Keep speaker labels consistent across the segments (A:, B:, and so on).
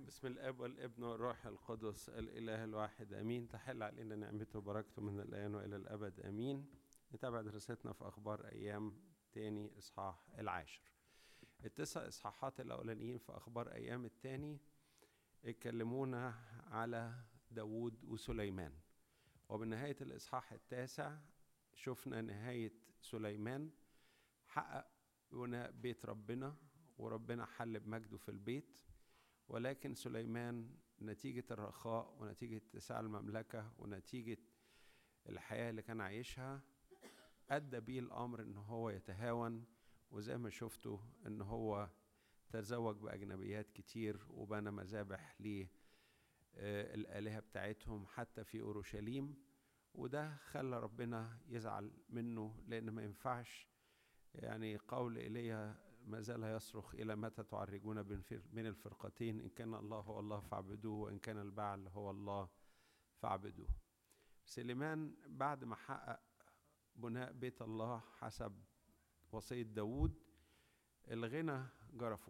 A: بسم الاب والابن والروح القدس الاله الواحد امين تحل علينا نعمته وبركته من الان والى الابد امين نتابع دراستنا في اخبار ايام تاني اصحاح العاشر التسع اصحاحات الاولانيين في اخبار ايام التاني اتكلمونا على داوود وسليمان وبنهاية الإصحاح التاسع شفنا نهاية سليمان حقق بناء بيت ربنا وربنا حل بمجده في البيت ولكن سليمان نتيجة الرخاء ونتيجة اتساع المملكة ونتيجة الحياة اللي كان عايشها أدى بيه الأمر إن هو يتهاون وزي ما شفتوا إن هو تزوج بأجنبيات كتير وبنى مذابح ليه الآلهة بتاعتهم حتى في أورشليم وده خلى ربنا يزعل منه لأن ما ينفعش يعني قول إيليا ما زال يصرخ إلى متى تعرجون بين الفرقتين إن كان الله هو الله فاعبدوه وإن كان البعل هو الله فاعبدوه سليمان بعد ما حقق بناء بيت الله حسب وصية داود الغنى جرفه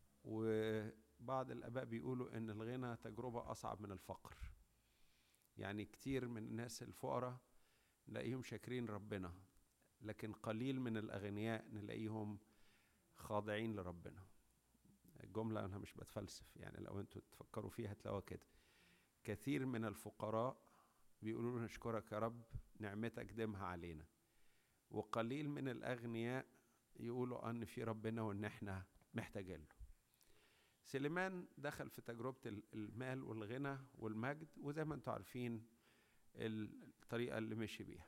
A: وبعض الآباء بيقولوا إن الغنى تجربة أصعب من الفقر يعني كتير من الناس الفقراء نلاقيهم شاكرين ربنا لكن قليل من الأغنياء نلاقيهم خاضعين لربنا الجملة أنا مش بتفلسف يعني لو أنتوا تفكروا فيها تلاقوها كده كثير من الفقراء بيقولوا نشكرك يا رب نعمتك دمها علينا وقليل من الأغنياء يقولوا أن في ربنا وإن إحنا محتاجين له سليمان دخل في تجربة المال والغنى والمجد وزي ما انتم عارفين الطريقة اللي مشي بيها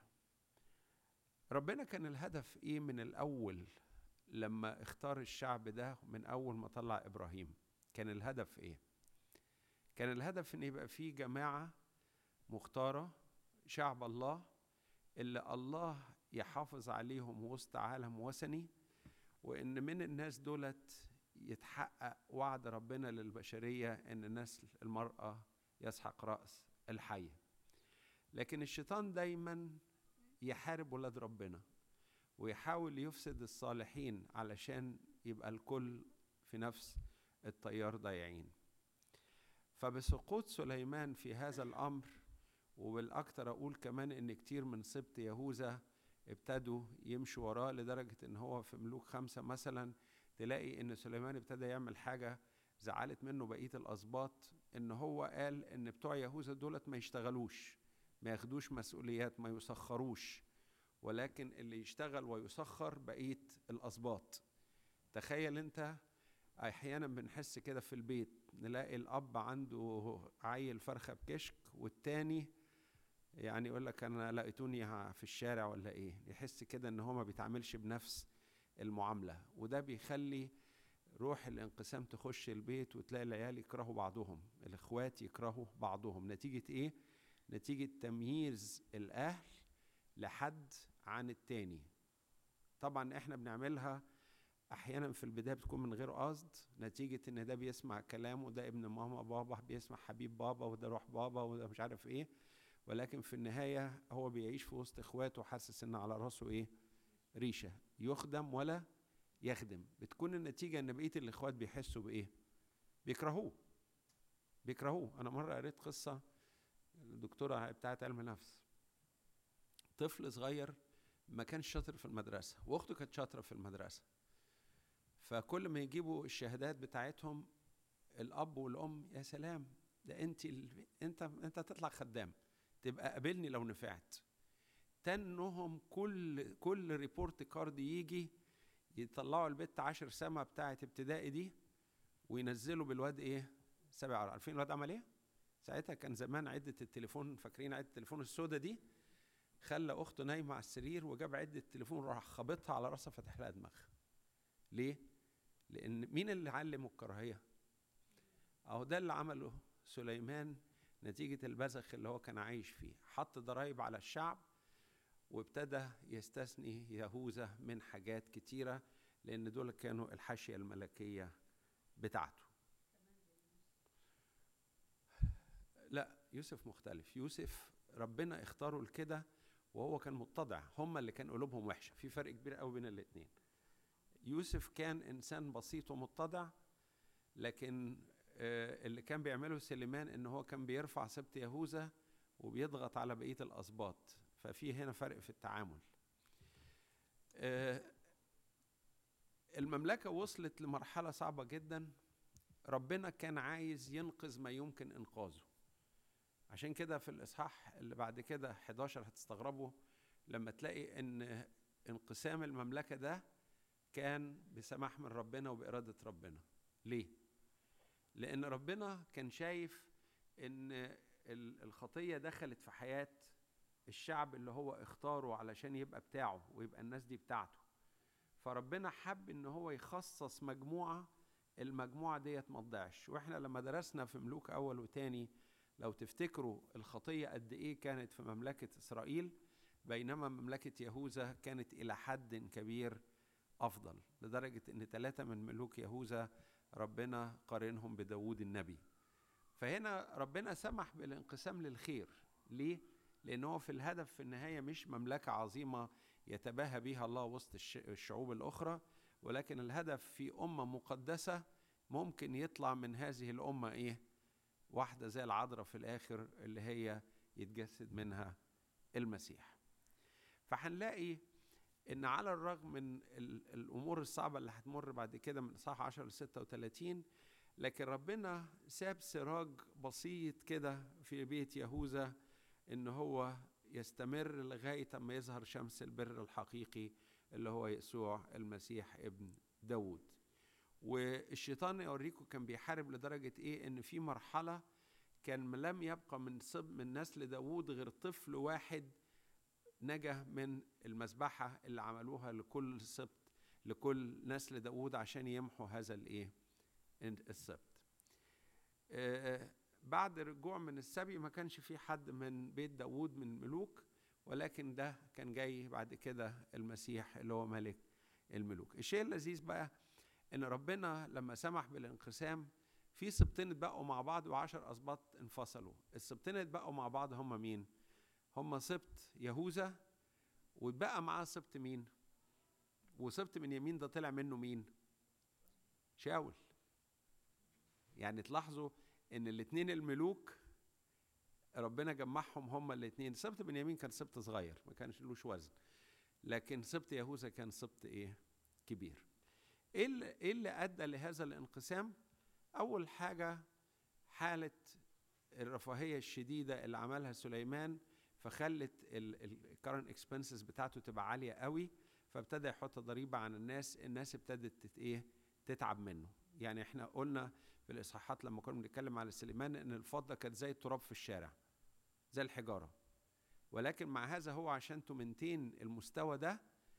A: ربنا كان الهدف ايه من الاول لما اختار الشعب ده من اول ما طلع ابراهيم كان الهدف ايه كان الهدف ان يبقى في جماعة مختارة شعب الله اللي الله يحافظ عليهم وسط عالم وثني وان من الناس دولت يتحقق وعد ربنا للبشرية ان نسل المرأة يسحق رأس الحية لكن الشيطان دايما يحارب ولاد ربنا ويحاول يفسد الصالحين علشان يبقى الكل في نفس التيار ضايعين فبسقوط سليمان في هذا الامر وبالاكثر اقول كمان ان كتير من سبط يهوذا ابتدوا يمشوا وراه لدرجه ان هو في ملوك خمسه مثلا تلاقي ان سليمان ابتدى يعمل حاجه زعلت منه بقيه الاسباط ان هو قال ان بتوع يهوذا دولت ما يشتغلوش ما ياخدوش مسؤوليات ما يسخروش ولكن اللي يشتغل ويسخر بقيه الاسباط تخيل انت احيانا بنحس كده في البيت نلاقي الاب عنده عيل فرخه بكشك والتاني يعني يقول لك انا لقيتوني في الشارع ولا ايه يحس كده ان هو ما بيتعاملش بنفس المعامله وده بيخلي روح الانقسام تخش البيت وتلاقي العيال يكرهوا بعضهم الاخوات يكرهوا بعضهم نتيجه ايه نتيجه تمييز الاهل لحد عن التاني طبعا احنا بنعملها احيانا في البدايه بتكون من غير قصد نتيجه ان ده بيسمع كلام وده ابن ماما بابا بيسمع حبيب بابا وده روح بابا وده مش عارف ايه ولكن في النهايه هو بيعيش في وسط اخواته حاسس ان على راسه ايه ريشه يخدم ولا يخدم بتكون النتيجه ان بقيه الاخوات بيحسوا بايه بيكرهوه بيكرهوه انا مره قريت قصه الدكتوره بتاعت علم نفس طفل صغير ما كانش شاطر في المدرسه واخته كانت شاطره في المدرسه فكل ما يجيبوا الشهادات بتاعتهم الاب والام يا سلام ده انت ال... انت انت تطلع خدام تبقى قابلني لو نفعت تنهم كل كل ريبورت كارد يجي يطلعوا البت عشر سما بتاعت ابتدائي دي وينزلوا بالواد ايه سبع عارفين الواد عمل ايه ساعتها كان زمان عدة التليفون فاكرين عدة التليفون السوداء دي خلى اخته نايمه على السرير وجاب عدة التليفون راح خابطها على راسها فتح لها دماغها ليه لان مين اللي علمه الكراهيه اهو ده اللي عمله سليمان نتيجة البذخ اللي هو كان عايش فيه حط ضرائب على الشعب وابتدى يستثني يهوذا من حاجات كتيرة لأن دول كانوا الحاشية الملكية بتاعته لا يوسف مختلف يوسف ربنا اختاره لكده وهو كان متضع هم اللي كان قلوبهم وحشة في فرق كبير قوي بين الاتنين يوسف كان إنسان بسيط ومتضع لكن اللي كان بيعمله سليمان ان هو كان بيرفع سبط يهوذا وبيضغط على بقيه الاسباط ففي هنا فرق في التعامل المملكه وصلت لمرحله صعبه جدا ربنا كان عايز ينقذ ما يمكن انقاذه عشان كده في الاصحاح اللي بعد كده 11 هتستغربوا لما تلاقي ان انقسام المملكه ده كان بسماح من ربنا وباراده ربنا ليه لان ربنا كان شايف ان الخطيه دخلت في حياه الشعب اللي هو اختاره علشان يبقى بتاعه ويبقى الناس دي بتاعته فربنا حب ان هو يخصص مجموعه المجموعه ديت ما تضيعش واحنا لما درسنا في ملوك اول وتاني لو تفتكروا الخطيه قد ايه كانت في مملكه اسرائيل بينما مملكه يهوذا كانت الى حد كبير افضل لدرجه ان ثلاثه من ملوك يهوذا ربنا قارنهم بداود النبي فهنا ربنا سمح بالانقسام للخير ليه لان هو في الهدف في النهايه مش مملكه عظيمه يتباهى بها الله وسط الشعوب الاخرى ولكن الهدف في امه مقدسه ممكن يطلع من هذه الامه ايه واحده زي العذراء في الاخر اللي هي يتجسد منها المسيح فهنلاقي ان على الرغم من الامور الصعبه اللي هتمر بعد كده من اصحاح 10 ل 36 لكن ربنا ساب سراج بسيط كده في بيت يهوذا ان هو يستمر لغايه اما يظهر شمس البر الحقيقي اللي هو يسوع المسيح ابن داود والشيطان يوريكم كان بيحارب لدرجه ايه ان في مرحله كان لم يبقى من صب من نسل داود غير طفل واحد نجا من المذبحة اللي عملوها لكل سبط لكل نسل داود عشان يمحوا هذا الايه السبت آه بعد الرجوع من السبي ما كانش في حد من بيت داود من الملوك ولكن ده كان جاي بعد كده المسيح اللي هو ملك الملوك الشيء اللذيذ بقى ان ربنا لما سمح بالانقسام في سبطين اتبقوا مع بعض وعشر اسباط انفصلوا السبطين اتبقوا مع بعض هم مين هم سبط يهوذا واتبقى معاه سبط مين وسبط من يمين ده طلع منه مين شاول يعني تلاحظوا ان الاثنين الملوك ربنا جمعهم هما الاثنين سبط بنيامين كان سبط صغير ما كانش لوش وزن لكن سبط يهوذا كان سبط ايه كبير ايه اللي, إيه اللي ادى لهذا الانقسام اول حاجه حاله الرفاهيه الشديده اللي عملها سليمان فخلت الكرنت اكسبنسز بتاعته تبقى عاليه قوي فابتدى يحط ضريبه عن الناس الناس ابتدت تت ايه تتعب منه يعني احنا قلنا في الاصحاحات لما كنا بنتكلم على سليمان ان الفضه كانت زي التراب في الشارع زي الحجاره ولكن مع هذا هو عشان تمنتين المستوى ده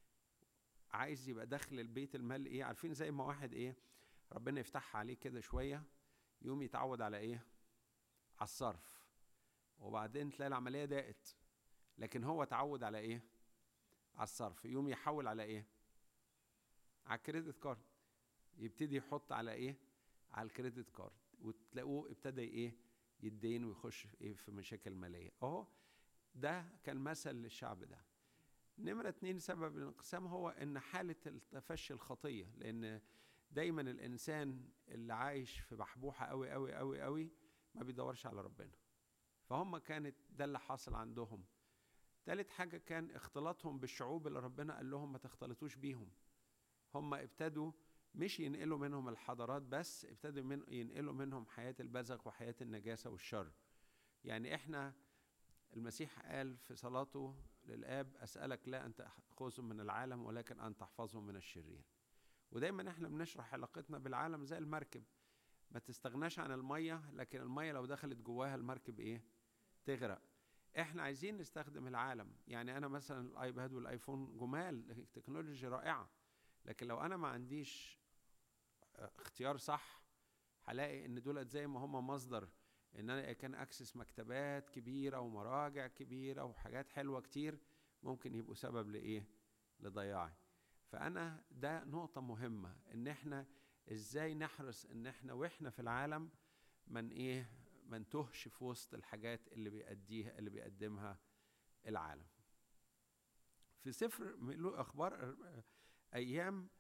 A: عايز يبقى داخل البيت المال ايه عارفين زي ما واحد ايه ربنا يفتحها عليه كده شويه يقوم يتعود على ايه على الصرف وبعدين تلاقي العمليه ضاقت لكن هو اتعود على ايه على الصرف يقوم يحول على ايه على الكريدت كارد يبتدي يحط على ايه على الكريدت كارد وتلاقوه ابتدى ايه يدين ويخش في ايه في مشاكل ماليه اهو ده كان مثل للشعب ده نمرة اتنين سبب الانقسام هو ان حالة تفشي الخطية لان دايما الانسان اللي عايش في بحبوحة قوي قوي قوي قوي ما بيدورش على ربنا فهم كانت ده اللي حاصل عندهم تالت حاجة كان اختلاطهم بالشعوب اللي ربنا قال لهم ما تختلطوش بيهم هم ابتدوا مش ينقلوا منهم الحضارات بس ابتدوا من ينقلوا منهم حياة البذخ وحياة النجاسة والشر يعني احنا المسيح قال في صلاته للآب أسألك لا أن تأخذهم من العالم ولكن أن تحفظهم من الشرير ودايما احنا بنشرح علاقتنا بالعالم زي المركب ما تستغناش عن المية لكن المية لو دخلت جواها المركب ايه تغرق احنا عايزين نستخدم العالم يعني انا مثلا الايباد والايفون جمال تكنولوجيا رائعة لكن لو انا ما عنديش اختيار صح هلاقي ان دولت زي ما هم مصدر ان انا كان اكسس مكتبات كبيره ومراجع كبيره وحاجات حلوه كتير ممكن يبقوا سبب لايه لضياعي فانا ده نقطه مهمه ان احنا ازاي نحرص ان احنا واحنا في العالم من ايه ما نتهش في وسط الحاجات اللي بيأديها اللي بيقدمها العالم في سفر اخبار ايام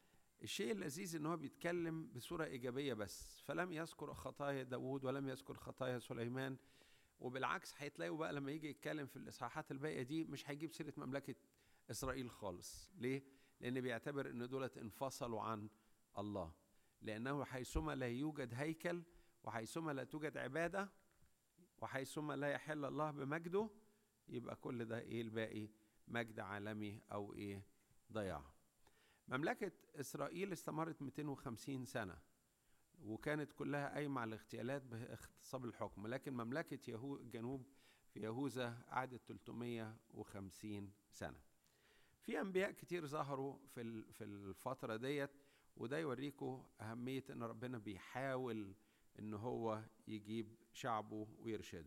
A: الشيء اللذيذ ان هو بيتكلم بصوره ايجابيه بس فلم يذكر خطايا داوود ولم يذكر خطايا سليمان وبالعكس هيتلاقوا بقى لما يجي يتكلم في الاصحاحات الباقيه دي مش هيجيب سيره مملكه اسرائيل خالص ليه لان بيعتبر ان دولت انفصلوا عن الله لانه حيثما لا يوجد هيكل وحيثما لا توجد عباده وحيثما لا يحل الله بمجده يبقى كل ده ايه الباقي مجد عالمي او ايه ضياع مملكة إسرائيل استمرت 250 سنة وكانت كلها قايمة على الاغتيالات باغتصاب الحكم لكن مملكة يهو الجنوب في يهوذا قعدت 350 سنة في أنبياء كتير ظهروا في في الفترة ديت وده يوريكم أهمية إن ربنا بيحاول إن هو يجيب شعبه ويرشده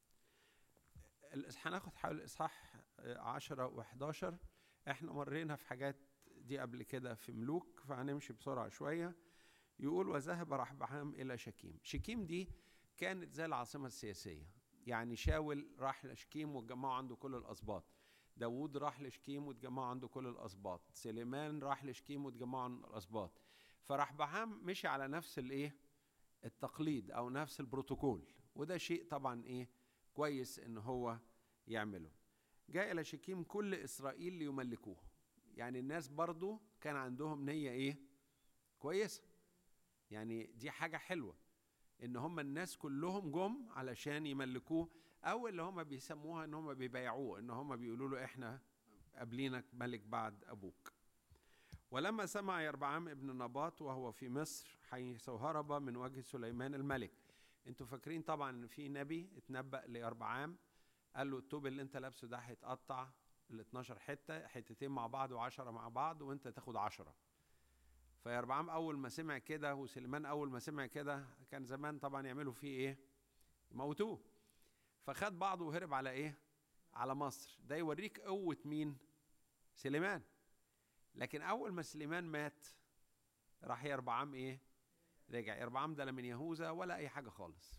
A: هناخد حوالي الإصحاح 10 و11 احنا مرينا في حاجات دي قبل كده في ملوك فهنمشي بسرعة شوية يقول وذهب رحبعام إلى شكيم شكيم دي كانت زي العاصمة السياسية يعني شاول راح لشكيم واتجمعوا عنده كل الأسباط داوود راح لشكيم واتجمعوا عنده كل الأسباط سليمان راح لشكيم واتجمعوا عنده الأسباط فرحبعام مشي على نفس الايه التقليد او نفس البروتوكول وده شيء طبعا ايه كويس ان هو يعمله جاء الى شكيم كل اسرائيل ليملكوه يعني الناس برضو كان عندهم نية ايه كويسة يعني دي حاجة حلوة ان هم الناس كلهم جم علشان يملكوه او اللي هم بيسموها ان هم بيبايعوه ان هم بيقولوا له احنا قابلينك ملك بعد ابوك ولما سمع يربعام ابن نباط وهو في مصر حيث هرب من وجه سليمان الملك انتوا فاكرين طبعا ان في نبي اتنبأ ليربعام قال له التوب اللي انت لابسه ده هيتقطع ال 12 حته حتتين مع بعض و10 مع بعض وانت تاخد 10 فيربعام اول ما سمع كده وسليمان اول ما سمع كده كان زمان طبعا يعملوا فيه ايه يموتوه فخد بعضه وهرب على ايه على مصر ده يوريك قوه مين سليمان لكن اول ما سليمان مات راح يربعام ايه رجع يربعام ده لا من يهوذا ولا اي حاجه خالص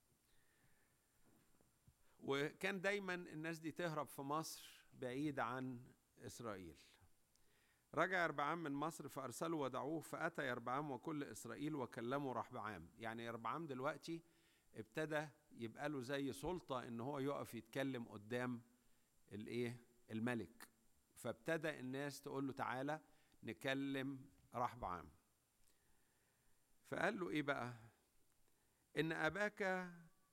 A: وكان دايما الناس دي تهرب في مصر بعيد عن إسرائيل رجع يربعام من مصر فأرسلوا ودعوه فأتى يربعام وكل إسرائيل وكلموا رحبعام يعني يربعام دلوقتي ابتدى يبقى له زي سلطة إن هو يقف يتكلم قدام الإيه الملك فابتدى الناس تقول له تعالى نكلم رحبعام فقال له إيه بقى إن أباك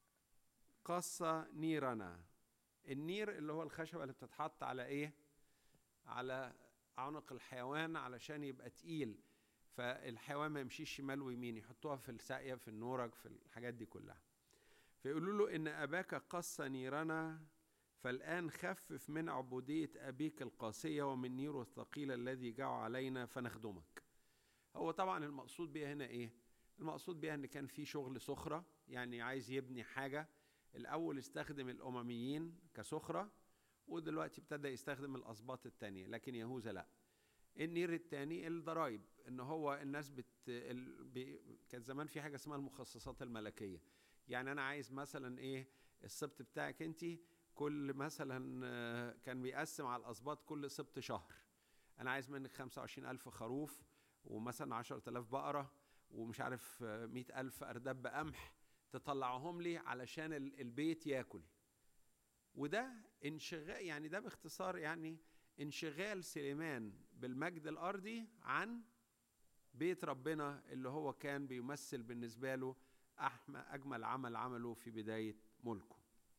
A: قص نيرنا النير اللي هو الخشبة اللي بتتحط على ايه على عنق الحيوان علشان يبقى تقيل فالحيوان ما يمشيش شمال ويمين يحطوها في الساقية في النورج في الحاجات دي كلها فيقولوا له إن أباك قص نيرنا فالآن خفف من عبودية أبيك القاسية ومن نيره الثقيل الذي جاء علينا فنخدمك هو طبعا المقصود بيها هنا إيه المقصود بيها إن كان في شغل سخرة يعني عايز يبني حاجة الأول استخدم الأمميين كسخرة ودلوقتي ابتدى يستخدم الأسباط التانية لكن يهوذا لأ النير التاني الضرايب ان هو الناس بت ال... بي... كان زمان في حاجه اسمها المخصصات الملكيه يعني انا عايز مثلا ايه السبت بتاعك انت كل مثلا كان بيقسم على الاسباط كل سبت شهر انا عايز منك 25 ألف خروف ومثلا 10000 بقرة ومش عارف 100 ألف أرداب بقمح تطلعهم لي علشان البيت ياكل وده انشغال يعني ده باختصار يعني انشغال سليمان بالمجد الارضي عن بيت ربنا اللي هو كان بيمثل بالنسبه له اجمل عمل عمله في بدايه ملكه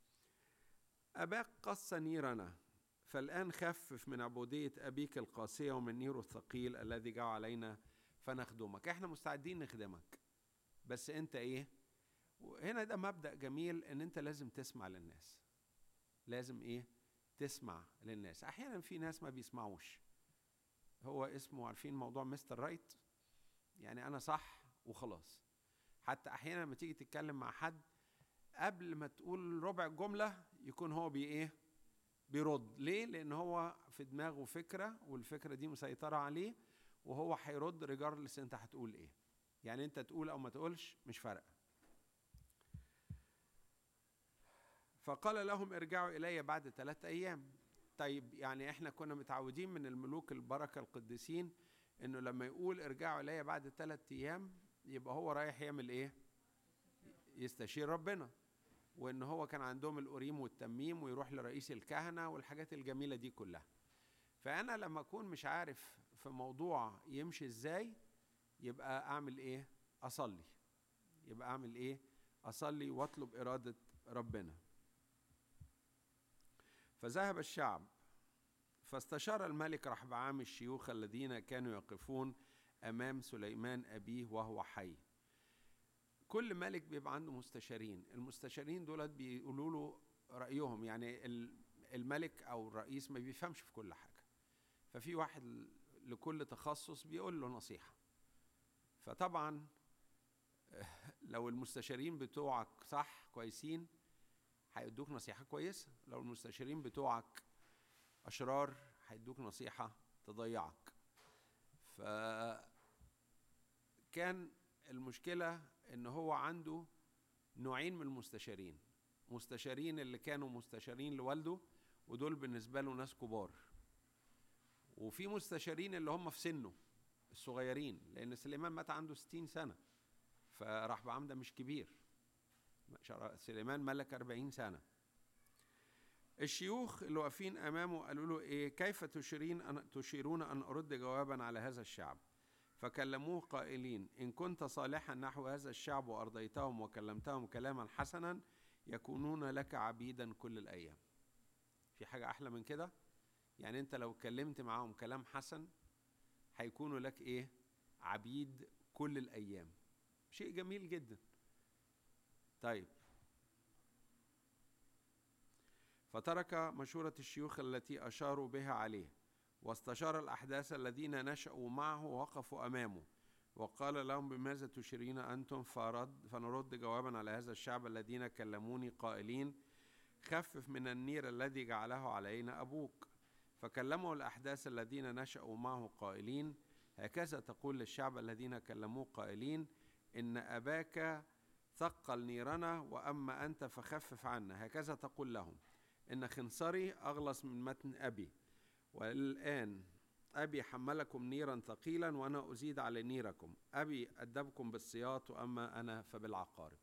A: اباك قص نيرنا فالان خفف من عبوديه ابيك القاسيه ومن نيره الثقيل الذي جاء علينا فنخدمك احنا مستعدين نخدمك بس انت ايه وهنا ده مبدا جميل ان انت لازم تسمع للناس لازم ايه تسمع للناس احيانا في ناس ما بيسمعوش هو اسمه عارفين موضوع مستر رايت يعني انا صح وخلاص حتى احيانا لما تيجي تتكلم مع حد قبل ما تقول ربع جمله يكون هو بي ايه بيرد ليه لان هو في دماغه فكره والفكره دي مسيطره عليه وهو هيرد ريجاردلس انت هتقول ايه يعني انت تقول او ما تقولش مش فارقه فقال لهم ارجعوا الي بعد ثلاثة ايام طيب يعني احنا كنا متعودين من الملوك البركه القديسين انه لما يقول ارجعوا الي بعد ثلاثة ايام يبقى هو رايح يعمل ايه يستشير ربنا وان هو كان عندهم الأوريم والتميم ويروح لرئيس الكهنة والحاجات الجميلة دي كلها فأنا لما أكون مش عارف في موضوع يمشي إزاي يبقى أعمل إيه أصلي يبقى أعمل إيه أصلي وأطلب إرادة ربنا فذهب الشعب فاستشار الملك رحبعام الشيوخ الذين كانوا يقفون أمام سليمان أبيه وهو حي كل ملك بيبقى عنده مستشارين المستشارين دولت بيقولوا له رأيهم يعني الملك أو الرئيس ما بيفهمش في كل حاجة ففي واحد لكل تخصص بيقول له نصيحة فطبعا لو المستشارين بتوعك صح كويسين هيدوك نصيحة كويسة لو المستشارين بتوعك أشرار هيدوك نصيحة تضيعك فكان المشكلة ان هو عنده نوعين من المستشارين مستشارين اللي كانوا مستشارين لوالده ودول بالنسبة له ناس كبار وفي مستشارين اللي هم في سنه الصغيرين لأن سليمان مات عنده ستين سنة فراح بعم ده مش كبير سليمان ملك أربعين سنة الشيوخ اللي واقفين أمامه قالوا له إيه كيف تشيرين أن تشيرون أن أرد جوابا على هذا الشعب فكلموه قائلين إن كنت صالحا نحو هذا الشعب وأرضيتهم وكلمتهم كلاما حسنا يكونون لك عبيدا كل الأيام في حاجة أحلى من كده يعني أنت لو اتكلمت معاهم كلام حسن هيكونوا لك إيه عبيد كل الأيام شيء جميل جدا طيب فترك مشورة الشيوخ التي أشاروا بها عليه واستشار الأحداث الذين نشأوا معه ووقفوا أمامه وقال لهم بماذا تشيرين أنتم فرد فنرد جوابا على هذا الشعب الذين كلموني قائلين خفف من النير الذي جعله علينا أبوك فكلموا الأحداث الذين نشأوا معه قائلين هكذا تقول للشعب الذين كلموه قائلين إن أباك ثقل نيرنا وأما أنت فخفف عنا هكذا تقول لهم إن خنصري أغلص من متن أبي والآن أبي حملكم نيرا ثقيلا وأنا أزيد على نيركم أبي أدبكم بالسياط وأما أنا فبالعقارب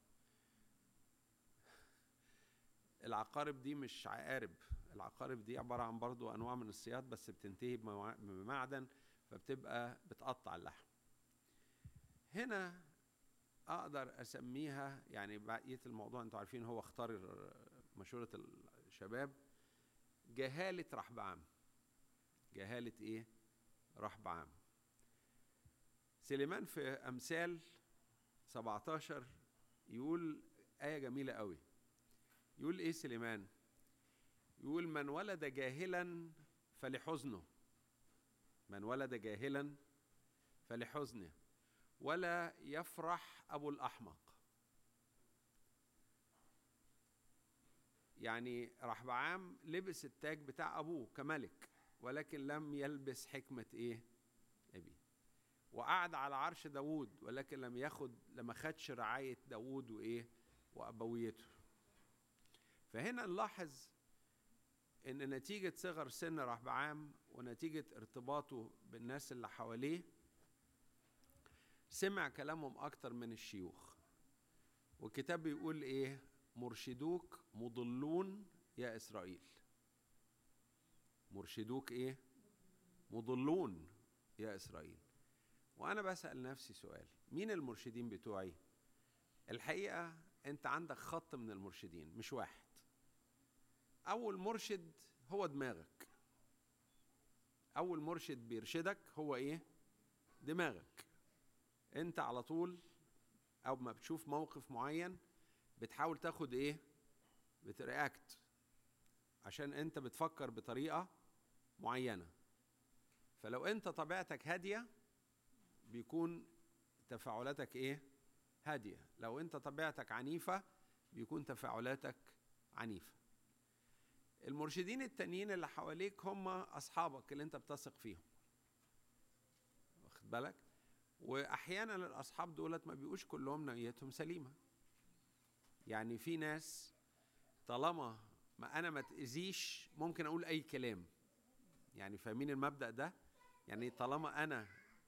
A: العقارب دي مش عقارب العقارب دي عبارة عن برضو أنواع من السياط بس بتنتهي بمعدن فبتبقى بتقطع اللحم هنا أقدر أسميها يعني بقية الموضوع أنتوا عارفين هو اختار مشورة الشباب جهالة رحبعام جهالة إيه؟ رحب عام سليمان في أمثال 17 يقول آية جميلة قوي يقول إيه سليمان؟ يقول من ولد جاهلا فلحزنه من ولد جاهلا فلحزنه ولا يفرح أبو الأحمق يعني رحبعام لبس التاج بتاع أبوه كملك ولكن لم يلبس حكمة إيه؟ أبيه وقعد على عرش داوود ولكن لم ياخد لما خدش رعاية داوود وإيه؟ وأبويته فهنا نلاحظ إن نتيجة صغر سن رحبعام ونتيجة ارتباطه بالناس اللي حواليه سمع كلامهم أكتر من الشيوخ والكتاب بيقول إيه؟ مرشدوك مضلون يا إسرائيل مرشدوك ايه مضلون يا اسرائيل وانا بسال نفسي سؤال مين المرشدين بتوعي الحقيقه انت عندك خط من المرشدين مش واحد اول مرشد هو دماغك اول مرشد بيرشدك هو ايه دماغك انت على طول او ما بتشوف موقف معين بتحاول تاخد ايه بترياكت عشان انت بتفكر بطريقه معينه فلو انت طبيعتك هاديه بيكون تفاعلاتك ايه هاديه لو انت طبيعتك عنيفه بيكون تفاعلاتك عنيفه المرشدين التانيين اللي حواليك هم اصحابك اللي انت بتثق فيهم واخد بالك واحيانا الاصحاب دولت ما بيبقوش كلهم نيتهم سليمه يعني في ناس طالما ما انا ما تاذيش ممكن اقول اي كلام يعني فاهمين المبدا ده يعني طالما انا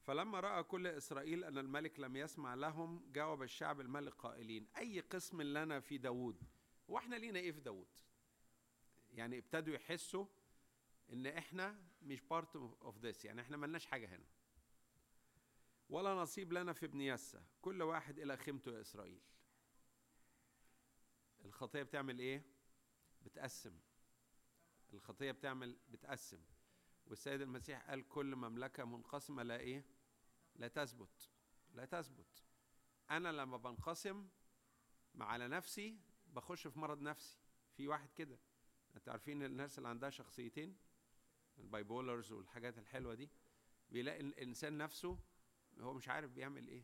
A: فلما راى كل اسرائيل ان الملك لم يسمع لهم جاوب الشعب الملك قائلين اي قسم لنا في داوود واحنا لينا ايه في داوود يعني ابتدوا يحسوا ان احنا مش بارت اوف ذس يعني احنا ملناش حاجه هنا ولا نصيب لنا في ابن يسى كل واحد الى خيمته يا اسرائيل الخطيه بتعمل ايه بتقسم الخطيه بتعمل بتقسم والسيد المسيح قال كل مملكه منقسمه لا ايه لا تثبت لا تثبت انا لما بنقسم على نفسي بخش في مرض نفسي في واحد كده انتوا عارفين الناس اللي عندها شخصيتين البايبولرز والحاجات الحلوه دي بيلاقي الانسان نفسه هو مش عارف بيعمل ايه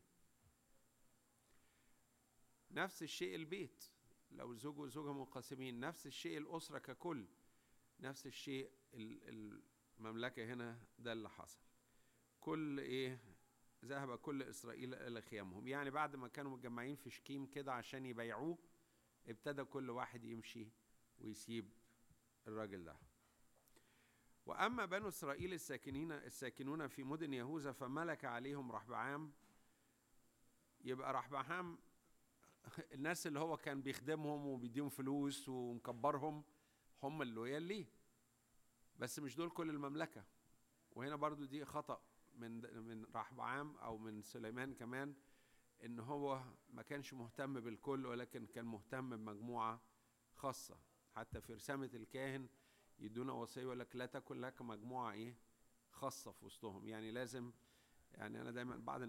A: نفس الشيء البيت لو زوج وزوجة منقسمين نفس الشيء الأسرة ككل نفس الشيء المملكة هنا ده اللي حصل كل إيه ذهب كل إسرائيل إلى خيامهم يعني بعد ما كانوا متجمعين في شكيم كده عشان يبيعوه ابتدى كل واحد يمشي ويسيب الراجل ده وأما بنو إسرائيل الساكنين الساكنون في مدن يهوذا فملك عليهم رحبعام يبقى رحبعام الناس اللي هو كان بيخدمهم وبيديهم فلوس ومكبرهم هم اللويال ليه بس مش دول كل المملكة وهنا برضو دي خطأ من من رحبعام أو من سليمان كمان إن هو ما كانش مهتم بالكل ولكن كان مهتم بمجموعة خاصة حتى في رسامة الكاهن يدونا وصية يقول لك لا تكن لك مجموعة إيه خاصة في وسطهم يعني لازم يعني أنا دايما بعض